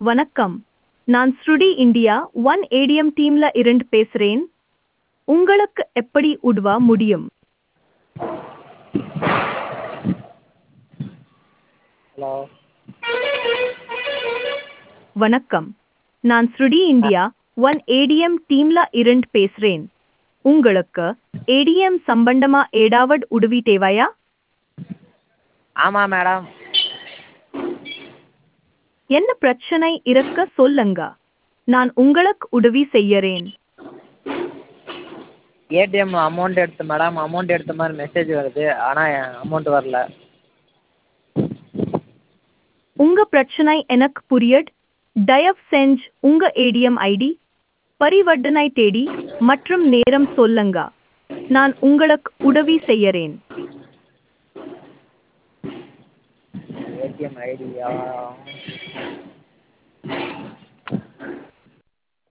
வணக்கம் நான் ஸ்ருடி இந்தியா ஒன் ஏடிஎம் டீம்ல இருந்து பேசுறேன் உங்களுக்கு எப்படி உதவ முடியும் ஹலோ வணக்கம் நான் ஸ்ருடி இந்தியா ஒன் ஏடிஎம் டீம்ல இருந்து பேசுறேன் உங்களுக்கு ஏடிஎம் சம்பந்தமா ஏதாவது உதவி தேவையா ஆமாம் மேடம் என்ன பிரச்சனை இருக்க சொல்லுங்க நான் உங்களுக்கு உதவி செய்யறேன் ஏடிஎம் அமௌண்ட் எடுத்தேன் மேடம் அமௌண்ட் எடுத்த மாதிரி மெசேஜ் வருது ஆனால் அமௌண்ட் வரல உங்க பிரச்சனை எனக்கு புரியட் தயவு செஞ்சு உங்க ஏடிஎம் ஐடி பரிவர்த்தனை தேதி மற்றும் நேரம் சொல்லுங்க நான் உங்களுக்கு உதவி செய்யறேன் ஏடிஎம் ஐடியா